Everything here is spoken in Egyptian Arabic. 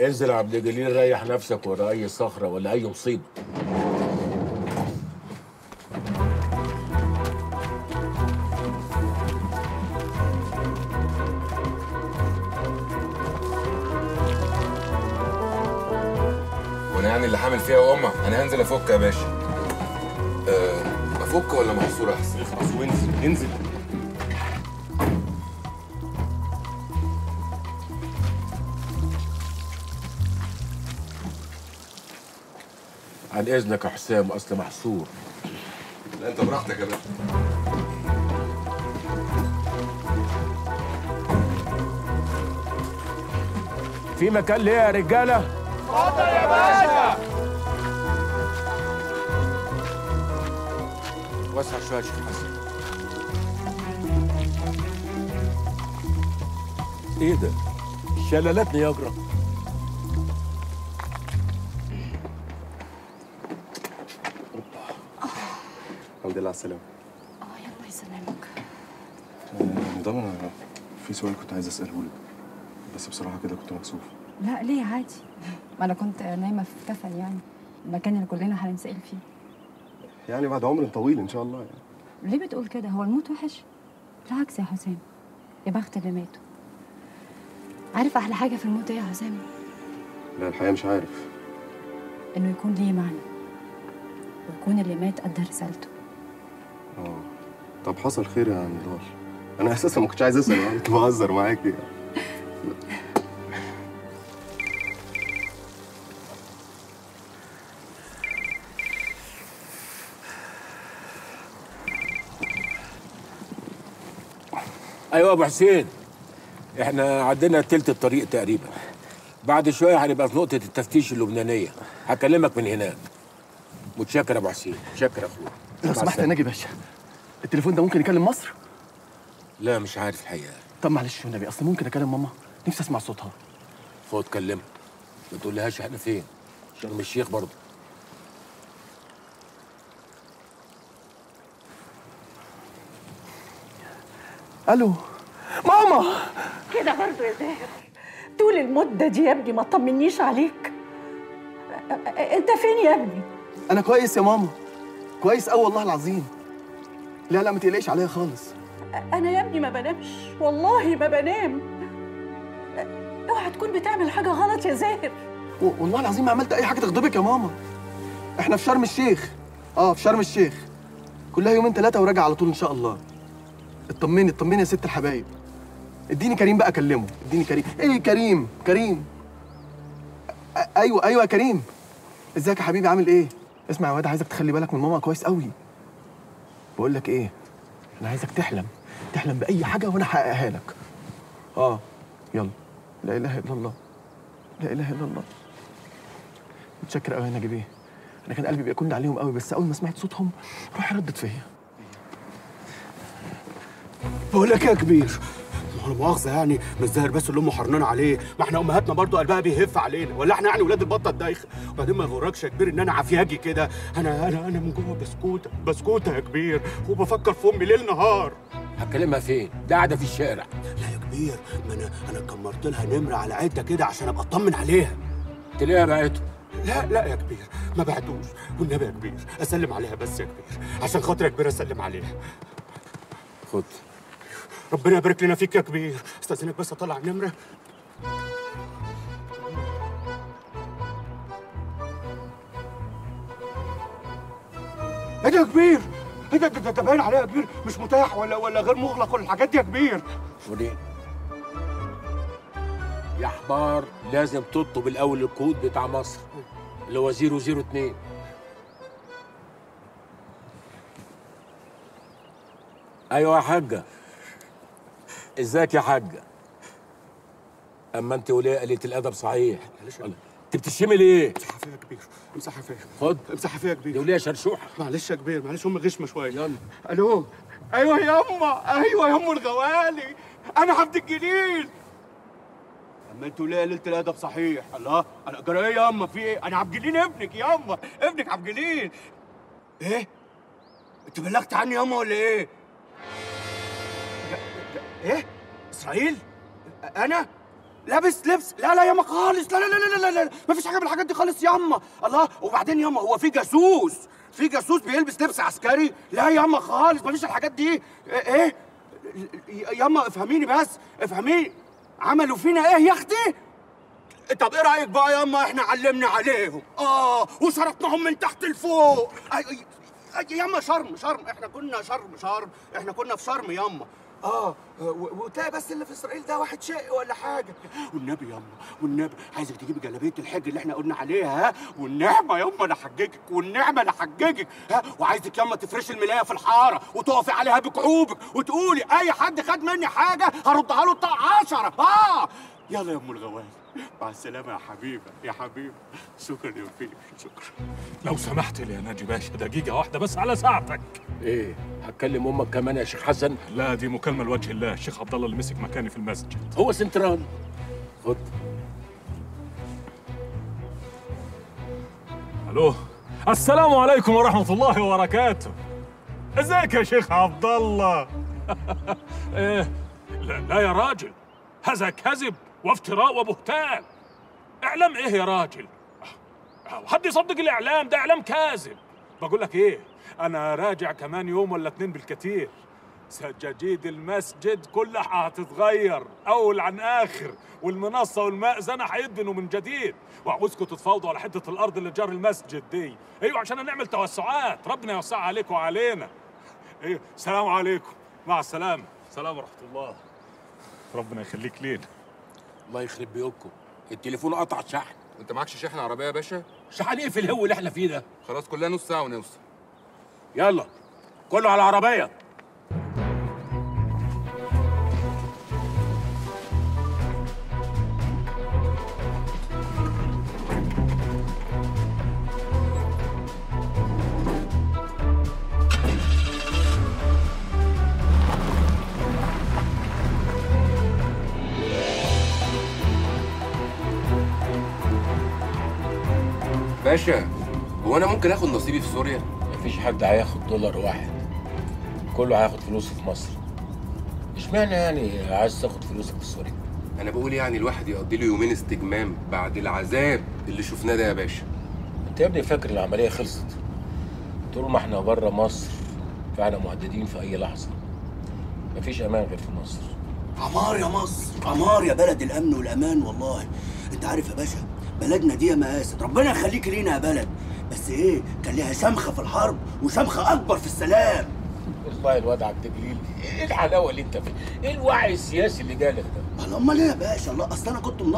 انزل يا عبد الجليل ريح نفسك ورا اي صخره ولا اي مصيبه وانا يعني اللي حامل فيها امه انا هنزل افك يا باشا أه افك ولا محصور احسن اخلص وانزل انزل عن اذنك يا حسام اصل محصور لا انت براحتك يا باشا في مكان ليه يا رجاله اتفضل يا باشا وسع شويه يا شيخ حسن ايه ده شلالات نياجرا الحمد لله على السلامه اه يلا يسلمك آه، نضال انا في سؤال كنت عايز اساله لك بس بصراحه كده كنت مكسوف لا ليه عادي ما انا كنت نايمه في كفل يعني المكان اللي كلنا هنسال فيه يعني بعد عمر طويل ان شاء الله يعني ليه بتقول كده هو الموت وحش بالعكس يا حسام يا بخت اللي ماتوا عارف احلى حاجه في الموت ايه يا حسام لا الحقيقه مش عارف انه يكون ليه معنى ويكون اللي مات ادى رسالته اه طب حصل خير يا نضال انا اساسا ما كنتش عايز اسال يعني كنت بهزر معاكي يعني. ايوه يا ابو حسين احنا عدينا تلت الطريق تقريبا بعد شويه هنبقى في نقطه التفتيش اللبنانيه هكلمك من هناك متشكر يا ابو حسين متشكر يا اخويا لو مع سمحت يا السلامة. ناجي باشا التليفون ده ممكن يكلم مصر لا مش عارف الحقيقه طب معلش والنبي اصل ممكن اكلم ماما نفسي اسمع صوتها خد كلمها ما تقولهاش احنا فين شرم الشيخ برضه الو ماما كده برضه يا زاهر طول المدة دي يا ابني ما طمنيش عليك أ- أ- انت فين يا ابني؟ انا كويس يا ماما كويس قوي والله العظيم لا لا ما تقلقيش عليا خالص انا يا ابني ما بنامش والله ما بنام اوعى تكون بتعمل حاجة غلط يا زاهر و- والله العظيم ما عملت اي حاجه تغضبك يا ماما احنا في شرم الشيخ اه في شرم الشيخ كلها يومين ثلاثه وراجع على طول ان شاء الله اطمني اطمني يا ست الحبايب اديني كريم بقى اكلمه اديني كريم ايه كريم كريم أ- ايوه ايوه يا كريم ازيك يا حبيبي عامل ايه اسمع يا واد عايزك تخلي بالك من ماما كويس قوي بقول لك ايه انا عايزك تحلم تحلم باي حاجه وانا احققها لك اه يلا لا اله الا الله لا اله الا الله متشكر قوي يا نجيب ايه انا كان قلبي بيكون عليهم قوي بس اول ما سمعت صوتهم روحي ردت فيا بقول لك إيه يا كبير ما هو لا مؤاخذة يعني مش زاهر بس اللي امه حرنانه عليه ما احنا امهاتنا برضو قلبها بيهف علينا ولا احنا يعني ولاد البطه الدايخه وبعدين ما يغركش يا كبير ان انا عفياجي كده انا انا انا من جوه بسكوته بسكوته يا كبير وبفكر في امي ليل نهار هكلمها فين ده قاعده في الشارع لا يا كبير ما انا انا كمرت لها نمره على عده كده عشان ابقى اطمن عليها تلاقيها بعته لا لا يا كبير ما بعتوش والنبي يا كبير اسلم عليها بس يا كبير عشان خاطر يا كبير اسلم عليها خد ربنا يبارك لنا فيك يا كبير استاذنك بس اطلع النمره ايه ده يا كبير؟ ايه ده ده ده باين عليها يا كبير مش متاح ولا ولا غير مغلق ولا الحاجات دي يا كبير وريني يا حمار لازم تطلب الاول الكود بتاع مصر اللي هو 002 ايوه يا حاجه ازيك يا حاجه اما انت وليه قليله الادب صحيح معلش الله. انت بتشتمي ليه امسحها فيها يا كبير امسحها فيها خد امسحها فيها يا دي كبير وليه شرشوحه معلش يا كبير معلش هم غشمه شويه يلا الو ايوه ياما ايوه يا ام الغوالي انا عبد الجليل اما انتوا ليه قلت الادب صحيح الله انا جرى ايه ياما في ايه انا عبد الجليل ابنك ياما ابنك عبد الجليل ايه انت بلغت عني ياما ولا ايه ده- ده- ايه اسرائيل انا لابس لبس لا لا ياما خالص لا لا لا لا لا لا مفيش حاجه من الحاجات دي خالص ياما الله وبعدين ياما هو في جاسوس في جاسوس بيلبس لبس عسكري لا ياما خالص مفيش الحاجات دي ايه إيه؟ ياما افهميني بس افهميني عملوا فينا ايه يا اختي طب ايه رايك بقى ياما احنا علمنا عليهم اه وشرطناهم من تحت لفوق أي- أي- أي- ياما شرم شرم احنا كنا شرم شرم احنا كنا في شرم ياما اه و- وتلاقي بس اللي في اسرائيل ده واحد شقي ولا حاجه والنبي ياما والنبي عايزك تجيبي جلابيه الحج اللي احنا قلنا عليها ها والنعمه ياما انا حججك والنعمه انا حججك ها وعايزك ياما تفرشي الملايه في الحاره وتقفي عليها بكعوبك وتقولي اي حد خد مني حاجه هردها له بتاع عشرة اه يلا يا ام الغوالي مع السلامه يا حبيبه يا حبيبه شكرا يا فيك شكرا لو سمحت لي يا ناجي باشا دقيقة واحدة بس على ساعتك ايه هتكلم امك كمان يا شيخ حسن لا دي مكالمة لوجه الله الشيخ عبد الله اللي مسك مكاني في المسجد هو سنترال خد الو السلام عليكم ورحمة الله وبركاته ازيك يا شيخ عبد الله إيه لا, لا يا راجل هذا كذب وافتراء وبهتان اعلام ايه يا راجل حد يصدق الاعلام ده اعلام كاذب بقول لك ايه انا راجع كمان يوم ولا اتنين بالكتير سجاجيد المسجد كلها هتتغير اول عن اخر والمنصه والمأذنه هيدبنوا من جديد وعاوزكم تتفاوضوا على حته الارض اللي جار المسجد دي ايوه عشان نعمل توسعات ربنا يوسعها عليكم وعلينا ايوه السلام عليكم مع السلامه سلام ورحمه الله ربنا يخليك لينا الله يخرب بيوتكم التليفون قطع شحن انت معكش شحن عربيه يا باشا شحن ايه في الهو اللي احنا فيه ده خلاص كلها نص ساعه ونوصل يلا كله على العربيه باشا هو انا ممكن اخد نصيبي في سوريا مفيش حد هياخد دولار واحد كله هياخد فلوسه في مصر اشمعنى يعني عايز تاخد فلوسك في سوريا انا بقول يعني الواحد يقضي له يومين استجمام بعد العذاب اللي شفناه ده يا باشا انت يا ابني فاكر العمليه خلصت طول ما احنا بره مصر فاحنا مهددين في اي لحظه مفيش امان غير في مصر عمار يا مصر عمار يا بلد الامن والامان والله انت عارف يا باشا بلدنا دي يا مقاست ربنا يخليك لينا يا بلد بس ايه كان ليها شمخه في الحرب وشمخه اكبر في السلام والله الواد عبد الجليل ايه الحلاوه اللي انت فيها ايه الوعي السياسي اللي جالك ده الله امال ايه يا باشا الله اصل انا كنت منظم